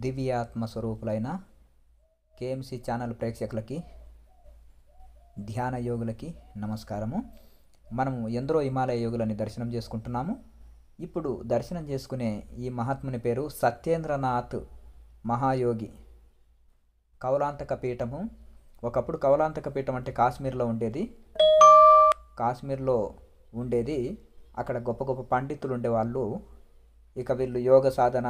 దివ్యాత్మ స్వరూపులైన KMC channel ప్రేక్షకులకి ధ్యాన యోగులకి నమస్కారము మనము ఎందరో హిమాలయ యోగులని దర్శనం చేసుకుంటున్నాము ఇప్పుడు దర్శనం చేసుకునే ఈ మహాత్ముని పేరు సత్యేంద్రనాథ్ మహాయోగి కౌలాంతక పీఠము ఒకప్పుడు కౌలాంతక పీఠం అంటే కాశ్మీర్లో ఉండేది కాశ్మీర్లో ఉండేది అక్కడ గొప్ప గొప్ప పండితులు ఉండేవాళ్ళు ఇక వీళ్ళు యోగ సాధన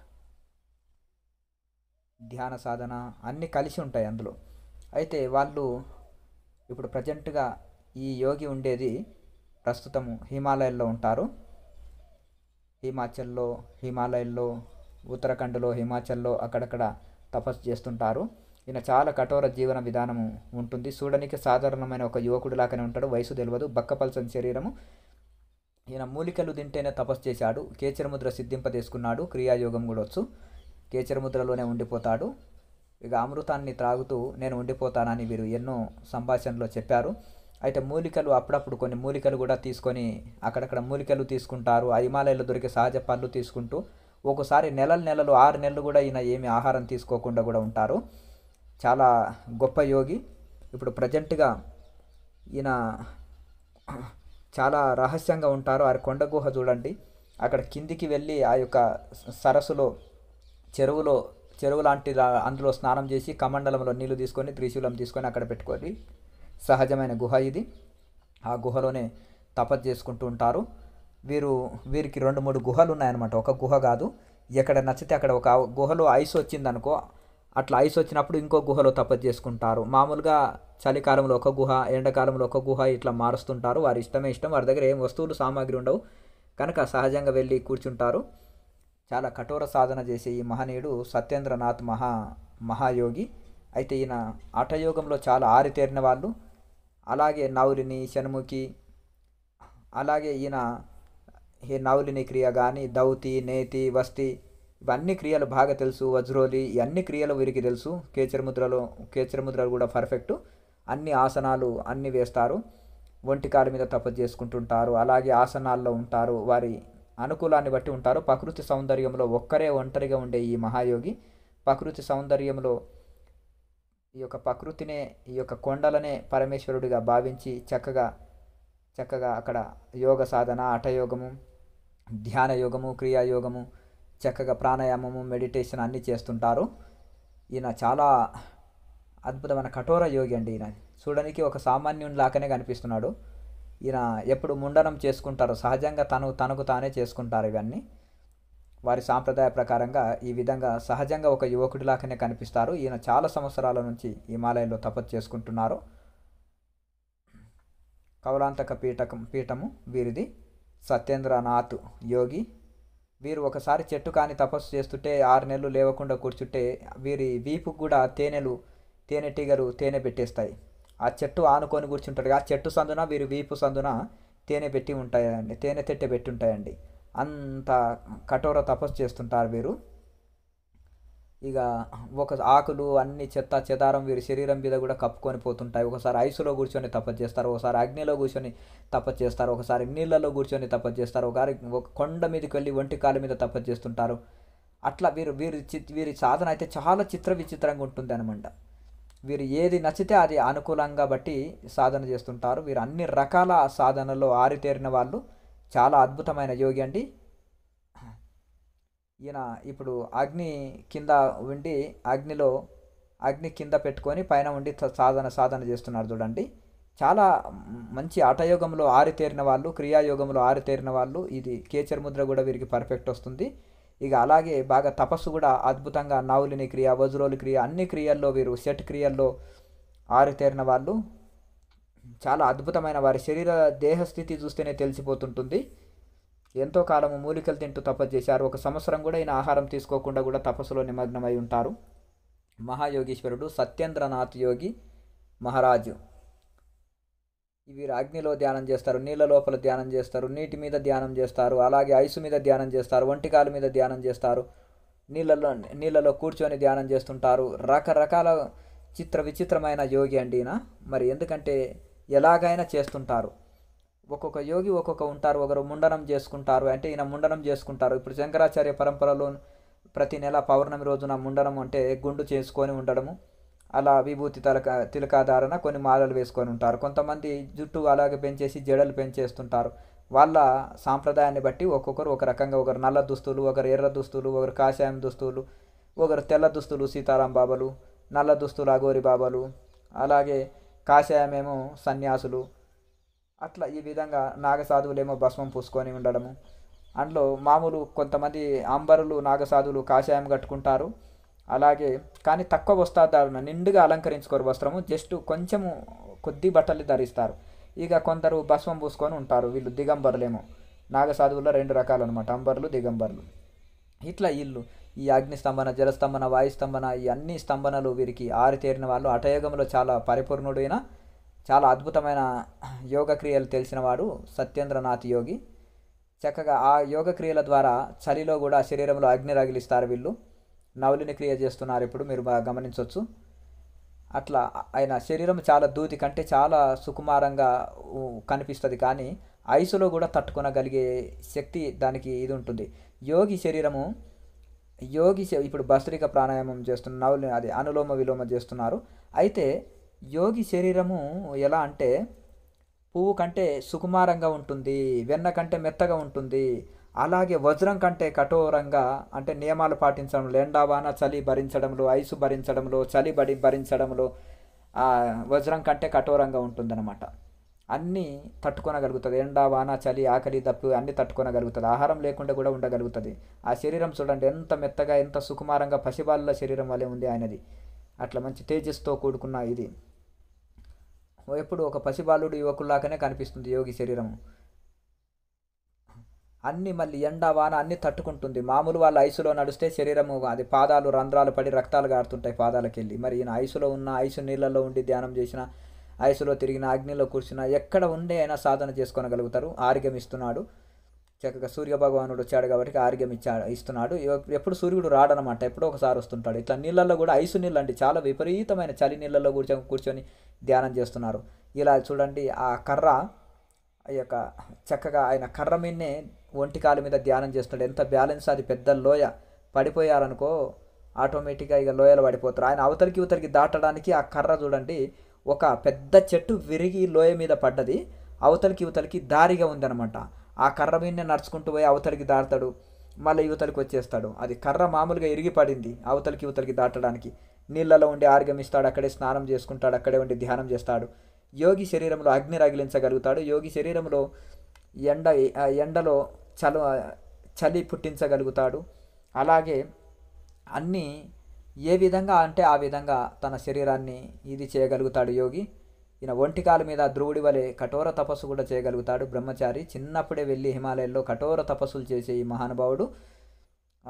ధ్యాన సాధన అన్నీ కలిసి ఉంటాయి అందులో అయితే వాళ్ళు ఇప్పుడు ప్రజెంట్గా ఈ యోగి ఉండేది ప్రస్తుతము హిమాలయాల్లో ఉంటారు హిమాచల్లో హిమాలయాల్లో ఉత్తరాఖండ్లో హిమాచల్లో అక్కడక్కడ తపస్సు చేస్తుంటారు ఈయన చాలా కఠోర జీవన విధానము ఉంటుంది చూడడానికి సాధారణమైన ఒక యువకుడు లాగానే ఉంటాడు వయసు తెలియదు బక్కపల్సని శరీరము ఈయన మూలికలు తింటేనే తపస్సు చేశాడు కేచరముద్ర సిద్ధింపదేసుకున్నాడు క్రియాయోగం కూడా వచ్చు కేచరముద్రలోనే ఉండిపోతాడు ఇక అమృతాన్ని త్రాగుతూ నేను ఉండిపోతానని వీరు ఎన్నో సంభాషణలో చెప్పారు అయితే మూలికలు అప్పుడప్పుడు కొన్ని మూలికలు కూడా తీసుకొని అక్కడక్కడ మూలికలు తీసుకుంటారు ఆ హిమాలయాల్లో దొరికే సహజ పళ్ళు తీసుకుంటూ ఒకసారి నెలలు నెలలు ఆరు నెలలు కూడా ఈయన ఏమి ఆహారం తీసుకోకుండా కూడా ఉంటారు చాలా గొప్ప యోగి ఇప్పుడు ప్రజెంట్గా ఈయన చాలా రహస్యంగా ఉంటారు ఆ కొండ గుహ చూడండి అక్కడ కిందికి వెళ్ళి ఆ యొక్క సరస్సులో చెరువులో చెరువు లాంటి లా- అందులో స్నానం చేసి కమండలంలో నీళ్లు తీసుకొని త్రిశూలం తీసుకొని అక్కడ పెట్టుకొని సహజమైన గుహ ఇది ఆ గుహలోనే తపస్సు చేసుకుంటూ ఉంటారు వీరు వీరికి రెండు మూడు గుహలు ఉన్నాయన్నమాట ఒక గుహ కాదు ఎక్కడ నచ్చితే అక్కడ ఒక గుహలో ఐస్ వచ్చిందనుకో అట్లా ఐస్ వచ్చినప్పుడు ఇంకో గుహలో తపస్సు చేసుకుంటారు మామూలుగా చలికాలంలో ఒక గుహ ఎండాకాలంలో ఒక గుహ ఇట్లా మారుస్తుంటారు వారి ఇష్టమే ఇష్టం వారి దగ్గర ఏం వస్తువులు సామాగ్రి ఉండవు కనుక సహజంగా వెళ్ళి కూర్చుంటారు చాలా కఠోర సాధన చేసే ఈ మహనీయుడు సత్యేంద్రనాథ్ మహా మహాయోగి అయితే ఈయన హఠయోగంలో చాలా ఆరితేరిన వాళ్ళు అలాగే నౌలిని షణ్ముఖి అలాగే ఈయన ఈ నౌలిని క్రియ కానీ దౌతి నేతి వస్తి ఇవన్నీ క్రియలు బాగా తెలుసు వజ్రోలి ఇవన్నీ క్రియలు వీరికి తెలుసు కేచరముద్రలో కేచరముద్రలు కూడా పర్ఫెక్ట్ అన్ని ఆసనాలు అన్ని వేస్తారు ఒంటి కాలు మీద తపస్సు చేసుకుంటుంటారు అలాగే ఆసనాల్లో ఉంటారు వారి అనుకూలాన్ని బట్టి ఉంటారు ప్రకృతి సౌందర్యంలో ఒక్కరే ఒంటరిగా ఉండే ఈ మహాయోగి ప్రకృతి సౌందర్యంలో ఈ యొక్క ప్రకృతినే ఈ యొక్క కొండలనే పరమేశ్వరుడిగా భావించి చక్కగా చక్కగా అక్కడ యోగ సాధన హఠయోగము ధ్యాన యోగము క్రియాయోగము చక్కగా ప్రాణాయామము మెడిటేషన్ అన్నీ చేస్తుంటారు ఈయన చాలా అద్భుతమైన కఠోర యోగి అండి ఈయన చూడడానికి ఒక సామాన్యుని లాగానే కనిపిస్తున్నాడు ఈయన ఎప్పుడు ముండనం చేసుకుంటారు సహజంగా తను తనకు తానే చేసుకుంటారు ఇవన్నీ వారి సాంప్రదాయ ప్రకారంగా ఈ విధంగా సహజంగా ఒక యువకుడిలాగానే కనిపిస్తారు ఈయన చాలా సంవత్సరాల నుంచి హిమాలయంలో తపస్సు చేసుకుంటున్నారు కౌలాంతక పీఠకం పీఠము వీరిది సత్యేంద్రనాథ్ యోగి వీరు ఒకసారి చెట్టు కాని తపస్సు చేస్తుంటే ఆరు నెలలు లేవకుండా కూర్చుంటే వీరి వీపుకు కూడా తేనెలు తేనెటీగలు తేనె పెట్టేస్తాయి ఆ చెట్టు ఆనుకొని కూర్చుంటాడు ఆ చెట్టు సందున వీరి వీపు సందున తేనె పెట్టి ఉంటాయండి తేనె తెట్టె పెట్టి ఉంటాయండి అంత కఠోర తపస్సు చేస్తుంటారు వీరు ఇక ఒక ఆకులు అన్ని చెత్త చెదారం వీరి శరీరం మీద కూడా కప్పుకొని పోతుంటాయి ఒకసారి ఐసులో కూర్చొని తపస్సు చేస్తారు ఒకసారి అగ్నిలో కూర్చొని తపస్సు చేస్తారు ఒకసారి నీళ్ళలో కూర్చొని తపస్సు చేస్తారు ఒకసారి ఒక కొండ మీదకి వెళ్ళి ఒంటి కాలు మీద తపస్సు చేస్తుంటారు అట్లా వీరు వీరి చి- వీరి సాధన అయితే చాలా చిత్ర విచిత్రంగా ఉంటుంది అనమాట వీరు ఏది నచ్చితే అది అనుకూలంగా బట్టి సాధన చేస్తుంటారు వీరు అన్ని రకాల సాధనలో ఆరితేరిన వాళ్ళు చాలా అద్భుతమైన యోగి అండి ఈయన ఇప్పుడు అగ్ని కింద ఉండి అగ్నిలో అగ్ని కింద పెట్టుకొని పైన ఉండి స- సాధన సాధన చేస్తున్నారు చూడండి చాలా మంచి హఠయోగంలో ఆరితేరిన వాళ్ళు క్రియాయోగంలో ఆరితేరిన వాళ్ళు ఇది కేచర్ ముద్ర కూడా వీరికి పర్ఫెక్ట్ వస్తుంది ఇక అలాగే బాగా తపస్సు కూడా అద్భుతంగా నౌలిని క్రియ వజ్రోలి క్రియ అన్ని క్రియల్లో వీరు షట్ క్రియల్లో ఆరితేరిన వాళ్ళు చాలా అద్భుతమైన వారి శరీర దేహస్థితి చూస్తేనే తెలిసిపోతుంటుంది ఎంతో కాలము మూలికలు తింటూ తపస్సు చేశారు ఒక సంవత్సరం కూడా ఈయన ఆహారం తీసుకోకుండా కూడా తపస్సులో నిమగ్నమై ఉంటారు మహాయోగీశ్వరుడు సత్యేంద్రనాథ్ యోగి మహారాజు వీరు అగ్నిలో ధ్యానం చేస్తారు నీళ్ళ లోపల ధ్యానం చేస్తారు నీటి మీద ధ్యానం చేస్తారు అలాగే ఐసు మీద ధ్యానం చేస్తారు ఒంటికాల మీద ధ్యానం చేస్తారు నీళ్ళలో నీళ్ళలో కూర్చొని ధ్యానం చేస్తుంటారు రకరకాల చిత్ర విచిత్రమైన యోగి అండి ఈయన మరి ఎందుకంటే ఎలాగైనా చేస్తుంటారు ఒక్కొక్క యోగి ఒక్కొక్క ఉంటారు ఒకరు ముండనం చేసుకుంటారు అంటే ఈయన ముండనం చేసుకుంటారు ఇప్పుడు శంకరాచార్య పరంపరలో ప్రతి నెల పౌర్ణమి రోజున ముండనం అంటే గుండు చేసుకొని ఉండడము అలా విభూతి తలక తిలకాధారణ కొన్ని మాలలు వేసుకొని ఉంటారు కొంతమంది జుట్టు అలాగే పెంచేసి జడలు పెంచేస్తుంటారు వాళ్ళ సాంప్రదాయాన్ని బట్టి ఒక్కొక్కరు ఒక రకంగా ఒకరు నల్ల దుస్తులు ఒకరు ఎర్ర దుస్తులు ఒకరు కాషాయం దుస్తులు ఒకరు తెల్ల దుస్తులు సీతారాం బాబాలు నల్ల దుస్తులు అగోరి బాబాలు అలాగే కాషాయమేమో సన్యాసులు అట్లా ఈ విధంగా నాగసాధువులేమో భస్మం పూసుకొని ఉండడము అందులో మామూలు కొంతమంది అంబరులు నాగసాధువులు కాషాయం కట్టుకుంటారు అలాగే కానీ తక్కువ వస్త్రధారణ నిండుగా అలంకరించుకోరు వస్త్రము జస్ట్ కొంచెము కొద్ది బట్టలు ధరిస్తారు ఇక కొందరు భస్మం పూసుకొని ఉంటారు వీళ్ళు దిగంబరులేమో నాగసాధువుల్లో రెండు రకాలు అనమాట అంబర్లు దిగంబర్లు ఇట్లా వీళ్ళు ఈ అగ్ని స్తంభన జలస్తంభన వాయు స్తంభన ఈ అన్ని స్తంభనలు వీరికి ఆరితేరిన వాళ్ళు హఠయోగంలో చాలా పరిపూర్ణుడైన చాలా అద్భుతమైన యోగ క్రియలు తెలిసిన వాడు సత్యేంద్రనాథ్ యోగి చక్కగా ఆ యోగ క్రియల ద్వారా చలిలో కూడా శరీరంలో అగ్ని రగిలిస్తారు వీళ్ళు నవలిని క్రియ చేస్తున్నారు ఇప్పుడు మీరు బాగా గమనించవచ్చు అట్లా ఆయన శరీరం చాలా దూది కంటే చాలా సుకుమారంగా ఉ- కనిపిస్తుంది కానీ ఐసులో కూడా తట్టుకొనగలిగే శక్తి దానికి ఇది ఉంటుంది యోగి శరీరము యోగి శ- ఇప్పుడు భస్త్రిక ప్రాణాయామం చేస్తున్న నవలి అది అనులోమ విలోమ చేస్తున్నారు అయితే యోగి శరీరము ఎలా అంటే పువ్వు కంటే సుకుమారంగా ఉంటుంది వెన్న కంటే మెత్తగా ఉంటుంది అలాగే వజ్రం కంటే కఠోరంగా అంటే నియమాలు పాటించడంలో ఎండావాన చలి భరించడంలో ఐసు భరించడంలో చలి బడి భరించడంలో ఆ వజ్రం కంటే కఠోరంగా ఉంటుందన్నమాట అన్నీ తట్టుకోనగలుగుతుంది ఎండ వాన చలి ఆకలి దప్పు అన్నీ తట్టుకోనగలుగుతుంది ఆహారం లేకుండా కూడా ఉండగలుగుతుంది ఆ శరీరం చూడండి ఎంత మెత్తగా ఎంత సుకుమారంగా పసిబాలుల శరీరం వలె ఉంది ఆయనది అట్లా మంచి తేజస్తో కూడుకున్న ఇది ఎప్పుడు ఒక పసిబాలుడు యువకుల్లాగానే కనిపిస్తుంది యోగి శరీరం అన్ని మళ్ళీ ఎండ వాన అన్ని తట్టుకుంటుంది మామూలు వాళ్ళ ఐసులో నడిస్తే శరీరము అది పాదాలు రంధ్రాలు పడి రక్తాలు గారుతుంటాయి పాదాలకు వెళ్ళి మరి ఈయన ఐసులో ఉన్న ఐసు నీళ్ళల్లో ఉండి ధ్యానం చేసిన ఐసులో తిరిగిన అగ్నిలో కూర్చున్న ఎక్కడ ఉండే అయినా సాధన చేసుకోగలుగుతారు ఆరోగ్యం ఇస్తున్నాడు చక్కగా సూర్య భగవానుడు వచ్చాడు కాబట్టి ఆరోగ్యం ఇచ్చాడు ఇస్తున్నాడు ఎప్- ఎప్పుడు సూర్యుడు రాడనమాట ఎప్పుడో ఒకసారి వస్తుంటాడు ఇట్లా నీళ్ళల్లో కూడా ఐసు నీళ్ళు అండి చాలా విపరీతమైన చలి నీళ్ళల్లో కూర్చొని కూర్చొని ధ్యానం చేస్తున్నారు ఇలా చూడండి ఆ కర్ర ఆ యొక్క చక్కగా ఆయన కర్ర మీదనే ఒంటి కాలు మీద ధ్యానం చేస్తాడు ఎంత బ్యాలెన్స్ అది పెద్ద లోయ పడిపోయారనుకో ఆటోమేటిక్గా ఇక లోయలో పడిపోతారు ఆయన అవతలికి ఇవతలికి దాటడానికి ఆ కర్ర చూడండి ఒక పెద్ద చెట్టు విరిగి లోయ మీద పడ్డది అవతలికి ఇవతలికి దారిగా ఉందన్నమాట ఆ కర్ర మీదనే నడుచుకుంటూ పోయి అవతలికి దాటుతాడు మళ్ళీ యువతలికి వచ్చేస్తాడు అది కర్ర మామూలుగా ఇరిగి పడింది అవతలికి యువతలికి దాటడానికి నీళ్ళలో ఉండి ఆరోగ్యం ఇస్తాడు అక్కడే స్నానం చేసుకుంటాడు అక్కడే ఉండి ధ్యానం చేస్తాడు యోగి శరీరంలో అగ్ని రగిలించగలుగుతాడు యోగి శరీరంలో ఎండ ఆ ఎండలో చల చలి పుట్టించగలుగుతాడు అలాగే అన్నీ ఏ విధంగా అంటే ఆ విధంగా తన శరీరాన్ని ఇది చేయగలుగుతాడు యోగి ఈయన ఒంటికాల మీద ధ్రువుడి వలె కఠోర తపస్సు కూడా చేయగలుగుతాడు బ్రహ్మచారి చిన్నప్పుడే వెళ్ళి హిమాలయాల్లో కఠోర తపస్సులు చేసే ఈ మహానుభావుడు ఆ,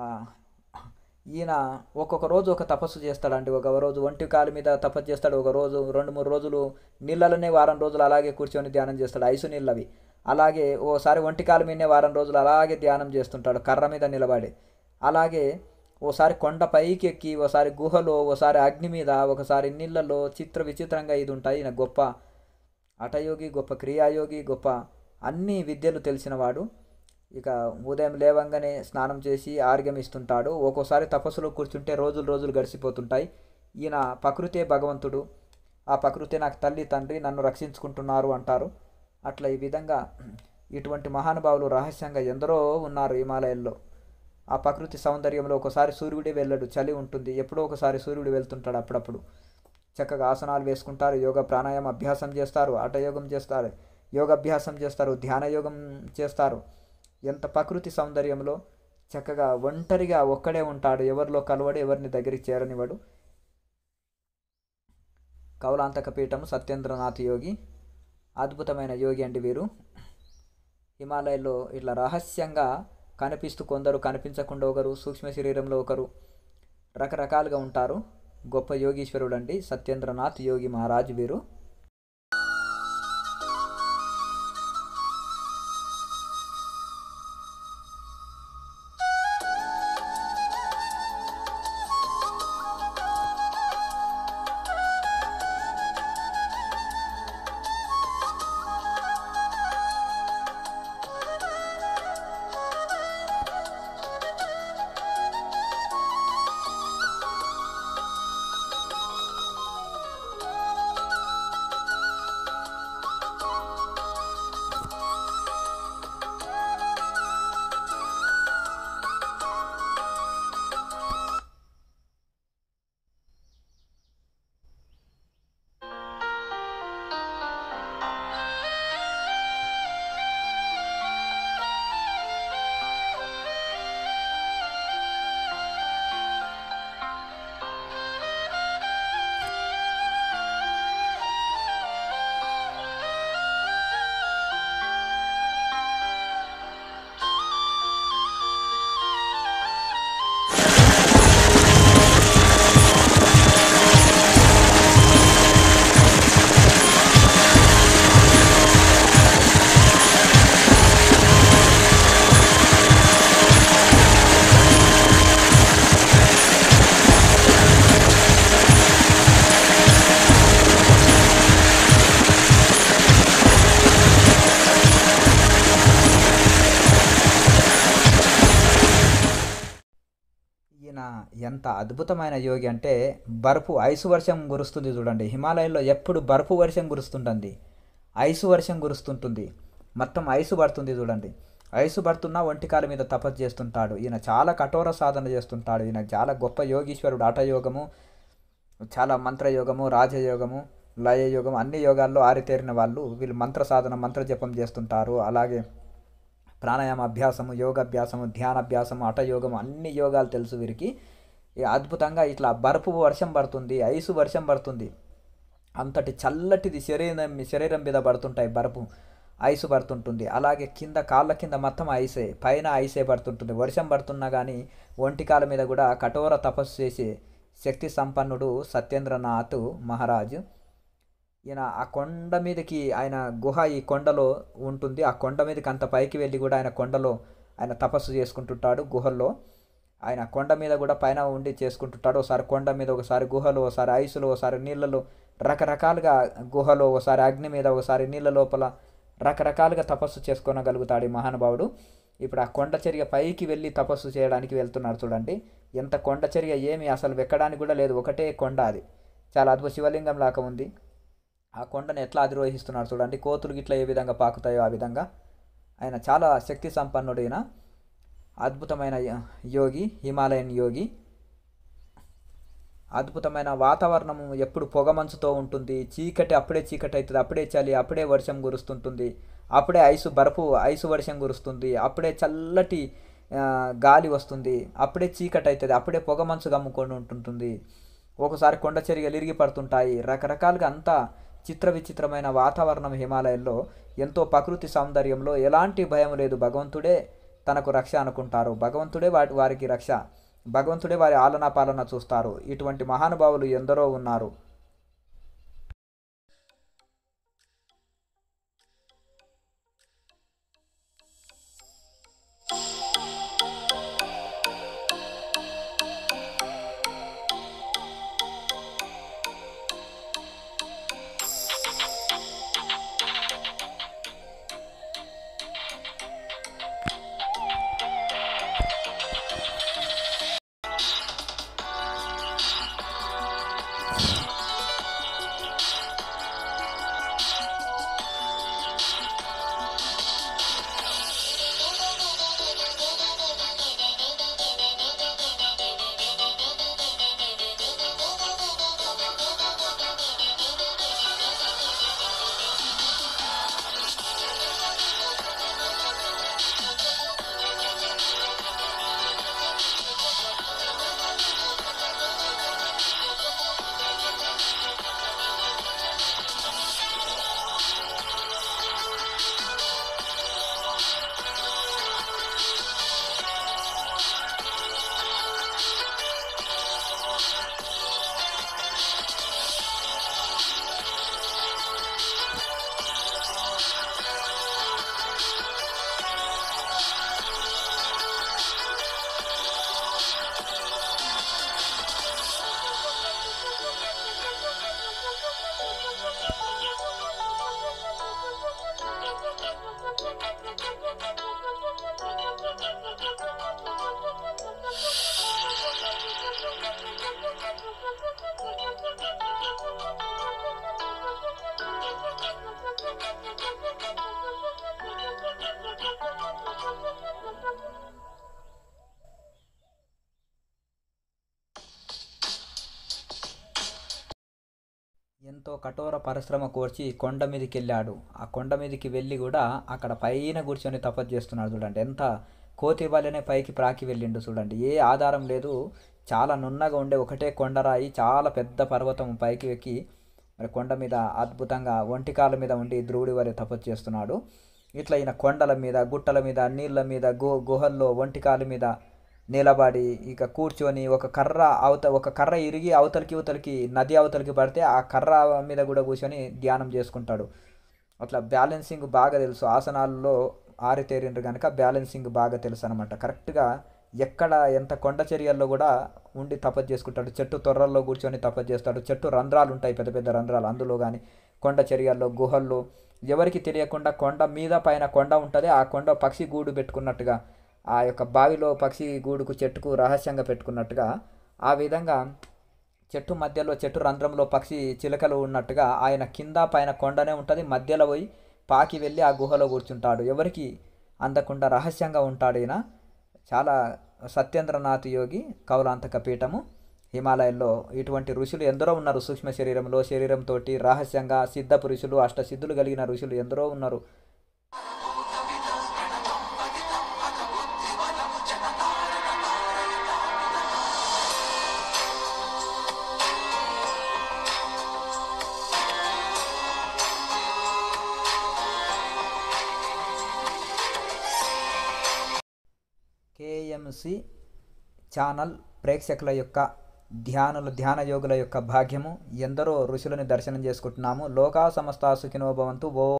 ఈయన ఒక్కొక్క రోజు ఒక తపస్సు చేస్తాడండి ఒక రోజు ఒంటి కాలు మీద తపస్సు చేస్తాడు ఒక రోజు రెండు మూడు రోజులు నీళ్ళలోనే వారం రోజులు అలాగే కూర్చొని ధ్యానం చేస్తాడు ఐసు నీళ్ళవి అలాగే ఓసారి ఒంటి కాలు మీదనే వారం రోజులు అలాగే ధ్యానం చేస్తుంటాడు కర్ర మీద నిలబడి అలాగే ఓసారి కొండ పైకి ఎక్కి ఓసారి గుహలో ఓసారి అగ్ని మీద ఒకసారి నీళ్ళలో చిత్ర విచిత్రంగా ఇది ఉంటాయి ఈయన గొప్ప హఠయోగి గొప్ప క్రియాయోగి గొప్ప అన్ని విద్యలు తెలిసినవాడు ఇక ఉదయం లేవంగానే స్నానం చేసి ఆర్గ్యం ఇస్తుంటాడు ఒక్కోసారి తపస్సులో కూర్చుంటే రోజులు రోజులు గడిచిపోతుంటాయి ఈయన ప్రకృతే భగవంతుడు ఆ ప్రకృతి నాకు తల్లి తండ్రి నన్ను రక్షించుకుంటున్నారు అంటారు అట్లా ఈ విధంగా ఇటువంటి మహానుభావులు రహస్యంగా ఎందరో ఉన్నారు హిమాలయాల్లో ఆ ప్రకృతి సౌందర్యంలో ఒకసారి సూర్యుడే వెళ్ళడు చలి ఉంటుంది ఎప్పుడో ఒకసారి సూర్యుడు వెళ్తుంటాడు అప్పుడప్పుడు చక్కగా ఆసనాలు వేసుకుంటారు యోగ ప్రాణాయామ అభ్యాసం చేస్తారు హఠయోగం చేస్తారు యోగాభ్యాసం చేస్తారు ధ్యాన యోగం చేస్తారు ఎంత ప్రకృతి సౌందర్యంలో చక్కగా ఒంటరిగా ఒక్కడే ఉంటాడు ఎవరిలో కలవడు ఎవరిని దగ్గరికి చేరనివాడు కౌలాంతక పీఠం సత్యేంద్రనాథ్ యోగి అద్భుతమైన యోగి అండి వీరు హిమాలయాల్లో ఇట్లా రహస్యంగా కనిపిస్తూ కొందరు కనిపించకుండా ఒకరు సూక్ష్మ శరీరంలో ఒకరు రకరకాలుగా ఉంటారు గొప్ప యోగీశ్వరుడు అండి సత్యేంద్రనాథ్ యోగి మహారాజ్ వీరు ఈయన ఎంత అద్భుతమైన యోగి అంటే బర్ఫు ఐసు వర్షం కురుస్తుంది చూడండి హిమాలయంలో ఎప్పుడు బర్ఫు వర్షం కురుస్తుంటుంది ఐసు వర్షం కురుస్తుంటుంది మొత్తం ఐసు పడుతుంది చూడండి ఐసు పడుతున్నా ఒంటికాల మీద తపస్సు చేస్తుంటాడు ఈయన చాలా కఠోర సాధన చేస్తుంటాడు ఈయన చాలా గొప్ప యోగీశ్వరుడు హఠయోగము చాలా మంత్రయోగము రాజయోగము లయయోగం అన్ని యోగాల్లో ఆరితేరిన వాళ్ళు వీళ్ళు మంత్ర సాధన మంత్ర జపం చేస్తుంటారు అలాగే ప్రాణాయామ అభ్యాసము యోగాభ్యాసము ధ్యానాభ్యాసము హఠయోగం అన్ని యోగాలు తెలుసు వీరికి ఈ అద్భుతంగా ఇట్లా బర్ఫు వర్షం పడుతుంది ఐసు వర్షం పడుతుంది అంతటి చల్లటిది శరీరం శరీరం మీద పడుతుంటాయి బర్ఫు ఐసు పడుతుంటుంది అలాగే కింద కాళ్ళ కింద మొత్తం ఐసే పైన ఐసే పడుతుంటుంది వర్షం పడుతున్నా కానీ ఒంటికాల మీద కూడా కఠోర తపస్సు చేసి శక్తి సంపన్నుడు సత్యేంద్రనాథ్ మహారాజు ఈయన ఆ కొండ మీదకి ఆయన గుహ ఈ కొండలో ఉంటుంది ఆ కొండ మీదకి అంత పైకి వెళ్ళి కూడా ఆయన కొండలో ఆయన తపస్సు చేసుకుంటుంటాడు గుహల్లో ఆయన కొండ మీద కూడా పైన ఉండి చేసుకుంటుంటాడు ఒకసారి కొండ మీద ఒకసారి గుహలో ఒకసారి ఐసులో ఒకసారి నీళ్ళలో రకరకాలుగా గుహలో ఒకసారి అగ్ని మీద ఒకసారి నీళ్ళ లోపల రకరకాలుగా తపస్సు చేసుకోనగలుగుతాడు ఈ మహానుభావుడు ఇప్పుడు ఆ కొండ చర్య పైకి వెళ్ళి తపస్సు చేయడానికి వెళ్తున్నారు చూడండి ఎంత కొండ చర్య ఏమి అసలు వెక్కడానికి కూడా లేదు ఒకటే కొండ అది చాలా అద్భుత శివలింగం లాగా ఉంది ఆ కొండను ఎట్లా అధిరోహిస్తున్నారు చూడండి కోతులు గిట్ల ఏ విధంగా పాకుతాయో ఆ విధంగా ఆయన చాలా శక్తి సంపన్నుడైన అద్భుతమైన యోగి హిమాలయన్ యోగి అద్భుతమైన వాతావరణం ఎప్పుడు పొగమంచుతో ఉంటుంది చీకటి అప్పుడే చీకటి అవుతుంది అప్పుడే చలి అప్పుడే వర్షం కురుస్తుంటుంది అప్పుడే ఐసు బరపు ఐసు వర్షం కురుస్తుంది అప్పుడే చల్లటి ఆ, గాలి వస్తుంది అప్పుడే చీకటి అవుతుంది అప్పుడే పొగమంచు గమ్ముకొని ఉంటుంటుంది ఒకసారి కొండ చర్యలు ఇరిగి పడుతుంటాయి రకరకాలుగా అంతా చిత్ర విచిత్రమైన వాతావరణం హిమాలయాల్లో ఎంతో ప్రకృతి సౌందర్యంలో ఎలాంటి భయం లేదు భగవంతుడే తనకు రక్ష అనుకుంటారు భగవంతుడే వాటి వారికి రక్ష భగవంతుడే వారి ఆలనా పాలన చూస్తారు ఇటువంటి మహానుభావులు ఎందరో ఉన్నారు ఎంతో కఠోర పరిశ్రమ కోర్చి కొండ మీదకి వెళ్ళాడు ఆ కొండ మీదకి వెళ్ళి కూడా అక్కడ పైన కూర్చొని తపస్సు చేస్తున్నాడు చూడండి ఎంత కోతి వల్లనే పైకి ప్రాకి వెళ్ళిండు చూడండి ఏ ఆధారం లేదు చాలా నున్నగా ఉండే ఒకటే కొండరాయి చాలా పెద్ద పర్వతం పైకి ఎక్కి మరి కొండ మీద అద్భుతంగా ఒంటికాల మీద ఉండి ధ్రువుడి వలె తపస్సు చేస్తున్నాడు ఇట్లా ఈయన కొండల మీద గుట్టల మీద నీళ్ళ మీద గు గుహల్లో ఒంటికాల మీద నిలబడి ఇక కూర్చొని ఒక కర్ర అవత ఒక కర్ర ఇరిగి అవతలికి అవతలికి నది అవతలికి పడితే ఆ కర్ర మీద కూడా కూర్చొని ధ్యానం చేసుకుంటాడు అట్లా బ్యాలెన్సింగ్ బాగా తెలుసు ఆసనాల్లో ఆరితేరిండ్రు కనుక బ్యాలెన్సింగ్ బాగా తెలుసు అనమాట కరెక్ట్గా ఎక్కడ ఎంత కొండ చర్యల్లో కూడా ఉండి తపస్సు చేసుకుంటాడు చెట్టు తొర్రల్లో కూర్చొని తపస్సు చేస్తాడు చెట్టు రంధ్రాలు ఉంటాయి పెద్ద పెద్ద రంధ్రాలు అందులో కానీ కొండ చర్యల్లో గుహల్లో ఎవరికి తెలియకుండా కొండ మీద పైన కొండ ఉంటుంది ఆ కొండ పక్షి గూడు పెట్టుకున్నట్టుగా ఆ యొక్క బావిలో పక్షి గూడుకు చెట్టుకు రహస్యంగా పెట్టుకున్నట్టుగా ఆ విధంగా చెట్టు మధ్యలో చెట్టు రంధ్రంలో పక్షి చిలకలు ఉన్నట్టుగా ఆయన కింద పైన కొండనే ఉంటుంది మధ్యలో పోయి పాకి వెళ్ళి ఆ గుహలో కూర్చుంటాడు ఎవరికి అందకుండా రహస్యంగా ఉంటాడు ఈయన చాలా సత్యేంద్రనాథ్ యోగి కౌలాంతక పీఠము హిమాలయాల్లో ఇటువంటి ఋషులు ఎందరో ఉన్నారు సూక్ష్మ శరీరంలో శరీరంతో రహస్యంగా సిద్ధపు ఋషులు అష్టసిద్ధులు కలిగిన ఋషులు ఎందరో ఉన్నారు కేఎంసి ఛానల్ ప్రేక్షకుల యొక్క ధ్యానులు ధ్యాన యోగుల యొక్క భాగ్యము ఎందరో ఋషులని దర్శనం చేసుకుంటున్నాము లోకా సమస్త సుఖినో భవంతు ఓ